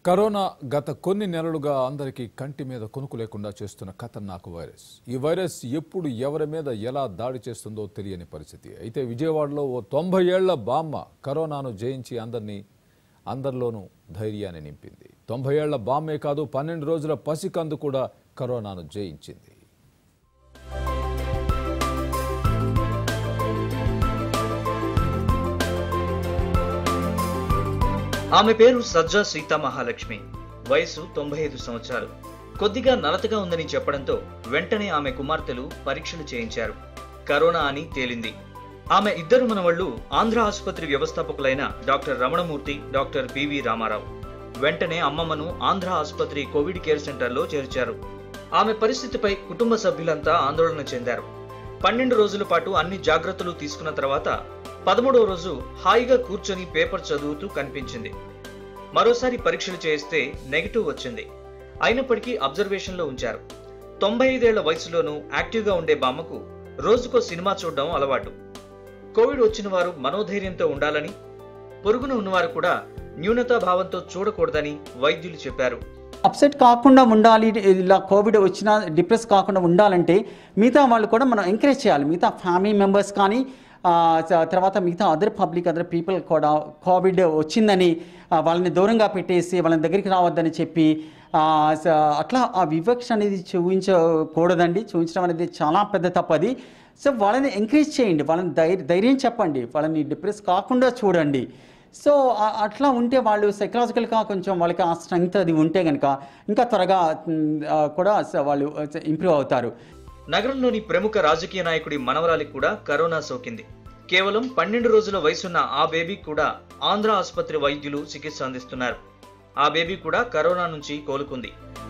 corona గత కొన్ని నెలలుగా అందరికీ కంటి మీద కొనుకు లేకుండా చేస్తున్న ఖతర్నాక్ వైరస్ ఈ వైరస్ ఎప్పుడు ఎవరి మీద ఎలా దాడి చేస్తుందో తెలియని పరిస్థితి అయితే విజయవాడలో ఓ తొంభై ఏళ్ల బామ్మ కరోనాను జయించి అందరినీ అందరిలోనూ ధైర్యాన్ని నింపింది తొంభై ఏళ్ల బామ్మే కాదు పన్నెండు రోజుల పసికందు కూడా కరోనాను జయించింది ఆమె పేరు సజ్జా సీతా మహాలక్ష్మి వయసు తొంభై ఐదు సంవత్సరాలు కొద్దిగా నలతగా ఉందని చెప్పడంతో వెంటనే ఆమె కుమార్తెలు పరీక్షలు చేయించారు కరోనా అని తేలింది ఆమె ఇద్దరు మనవళ్లు ఆంధ్ర ఆసుపత్రి వ్యవస్థాపకులైన డాక్టర్ రమణమూర్తి డాక్టర్ పివి రామారావు వెంటనే అమ్మమ్మను ఆంధ్ర ఆసుపత్రి కోవిడ్ కేర్ సెంటర్లో చేర్చారు ఆమె పరిస్థితిపై కుటుంబ సభ్యులంతా ఆందోళన చెందారు పన్నెండు రోజుల పాటు అన్ని జాగ్రత్తలు తీసుకున్న తర్వాత పదమూడవ రోజు హాయిగా కూర్చొని పేపర్ చదువుతూ కనిపించింది మరోసారి పరీక్షలు చేయిస్తే నెగిటివ్ వచ్చింది అయినప్పటికీ అబ్జర్వేషన్లో ఉంచారు తొంభై ఐదేళ్ల వయసులోనూ యాక్టివ్గా ఉండే బామ్మకు రోజుకో సినిమా చూడడం అలవాటు కోవిడ్ వచ్చిన వారు మనోధైర్యంతో ఉండాలని పొరుగున ఉన్నవారు కూడా న్యూనతా భావంతో చూడకూడదని వైద్యులు చెప్పారు అప్సెట్ కాకుండా ఉండాలి ఇలా కోవిడ్ వచ్చినా డిప్రెస్ కాకుండా ఉండాలంటే మిగతా వాళ్ళు కూడా మనం ఎంకరేజ్ చేయాలి మిగతా ఫ్యామిలీ మెంబర్స్ కానీ ఆ, చ- తర్వాత మిగతా అదర్ పబ్లిక్ అదర్ పీపుల్ కూడా కోవిడ్ వచ్చిందని ఆ, వాళ్ళని దూరంగా పెట్టేసి వాళ్ళని దగ్గరికి రావద్దని చెప్పి ఆ, స- అట్లా ఆ వివక్ష అనేది చూపించకూడదండి చూపించడం అనేది చాలా పెద్ద తప్పది సో వాళ్ళని ఎంకరేజ్ చేయండి వాళ్ళని ధైర్య ధైర్యం చెప్పండి వాళ్ళని డిప్రెస్ కాకుండా చూడండి సో ఆ- అట్లా ఉంటే వాళ్ళు సైకలాజికల్గా కొంచెం వాళ్ళకి ఆ స్ట్రెంగ్త్ అది ఉంటే కనుక ఇంకా త్వరగా మ్, ఆ, కూడా స- వాళ్ళు ఇంప్రూవ్ అవుతారు నగరంలోని ప్రముఖ రాజకీయ నాయకుడి మనవరాలికి కూడా కరోనా సోకింది కేవలం పన్నెండు రోజుల వయసున్న ఆ బేబీ కూడా ఆంధ్ర ఆసుపత్రి వైద్యులు చికిత్స అందిస్తున్నారు ఆ బేబీ కూడా కరోనా నుంచి కోలుకుంది